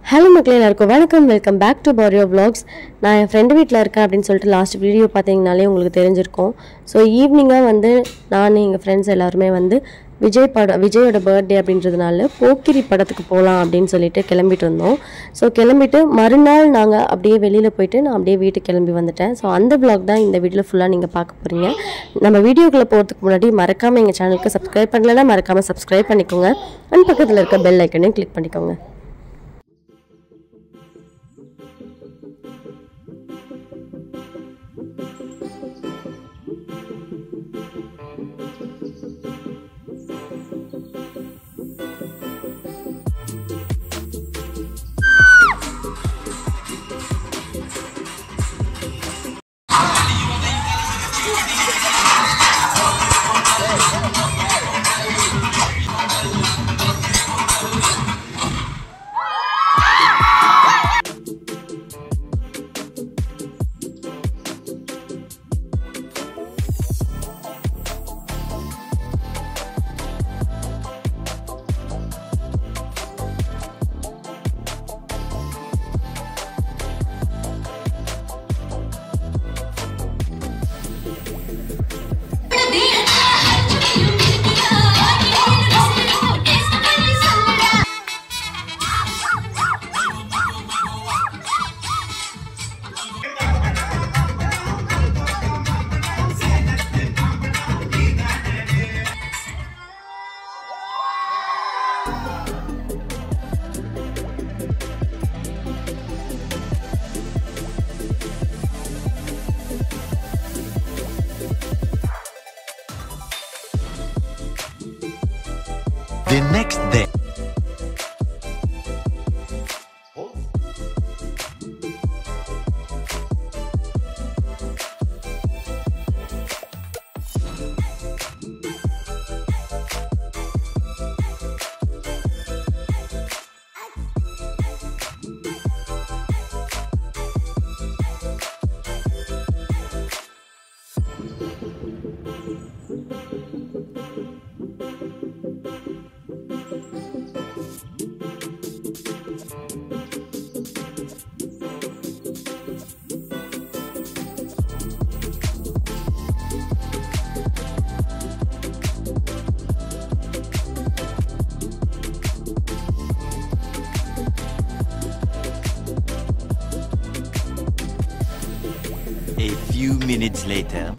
Hello மக்களே எல்லாருக்கும் வணக்கம் வெல்கம் பேக் டு பாரியோ vlogs நான் என் ஃப்ரெண்டு வீட்டில் இருக்கேன் அப்படின்னு சொல்லிட்டு லாஸ்ட் வீடியோ பார்த்தீங்கனாலே உங்களுக்கு தெரிஞ்சிருக்கும் ஸோ ஈவினிங்காக வந்து நான் எங்கள் ஃப்ரெண்ட்ஸ் எல்லாருமே வந்து விஜய் படம் விஜயோட பர்த்டே அப்படின்றதுனால போக்கிரி படத்துக்கு போகலாம் அப்படின்னு சொல்லிட்டு கிளம்பிட்டு இருந்தோம் ஸோ கிளம்பிட்டு மறுநாள் நாங்கள் அப்படியே வெளியில் போயிட்டு நான் அப்படியே வீட்டுக்கு கிளம்பி வந்துட்டேன் ஸோ அந்த vlog தான் இந்த வீடியோவில் ஃபுல்லாக நீங்கள் பார்க்க போகிறீங்க நம்ம வீடியோக்குள்ளே போகிறதுக்கு முன்னாடி மறக்காமல் எங்கள் சேனலுக்கு சப்ஸ்கிரைப் பண்ணலைன்னா மறக்காமல் சப்ஸ்கிரைப் பண்ணிக்கோங்க அண்ட் பக்கத்தில் இருக்க பெல் ஐக்கனையும் கிளிக் பண்ணிக்கோங்க The next day. A few minutes later.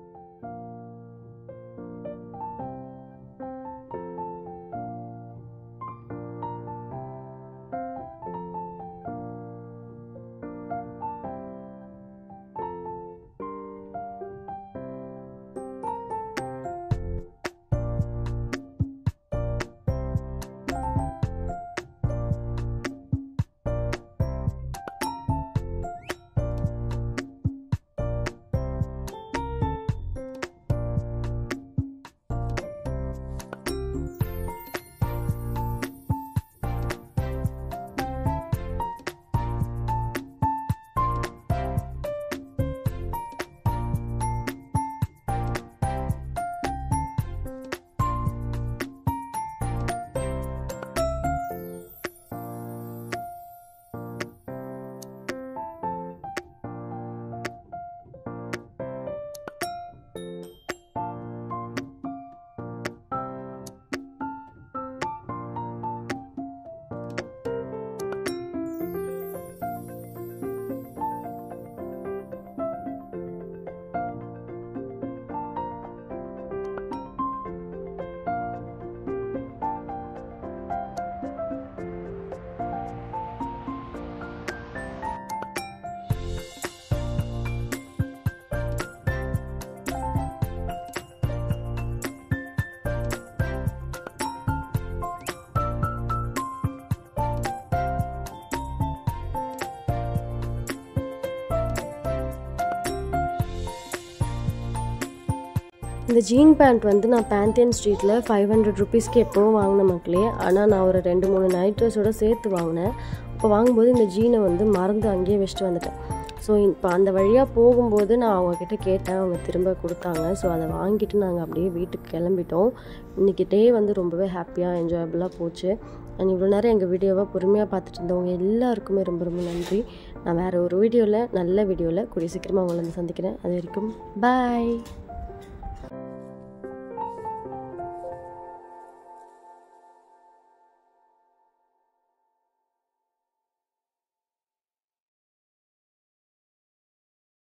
இந்த ஜீன் பேண்ட் வந்து நான் பேந்தியன் ஸ்ட்ரீட்டில் ஃபைவ் ஹண்ட்ரட் ருபீஸ்க்கு எப்போவும் வாங்கின மக்களே ஆனால் நான் ஒரு ரெண்டு மூணு நைட் ட்ரெஸ்ஸோட சேர்த்து வாங்கினேன் அப்போ வாங்கும்போது இந்த ஜீனை வந்து மறந்து அங்கேயே வச்சுட்டு வந்துட்டேன் ஸோ இப்போ அந்த வழியாக போகும்போது நான் அவங்கக்கிட்ட கேட்டேன் அவங்க திரும்ப கொடுத்தாங்க ஸோ அதை வாங்கிட்டு நாங்கள் அப்படியே வீட்டுக்கு கிளம்பிட்டோம் இன்றைக்கி டே வந்து ரொம்பவே ஹாப்பியாக என்ஜாயபுளாக போச்சு அண்ட் இவ்வளோ நேரம் எங்கள் வீடியோவை பொறுமையாக பார்த்துட்டு இருந்தவங்க எல்லாருக்குமே ரொம்ப ரொம்ப நன்றி நான் வேறு ஒரு வீடியோவில் நல்ல வீடியோவில் கூடிய சீக்கிரமாக உங்களை வந்து சந்திக்கிறேன் அது வரைக்கும் பாய்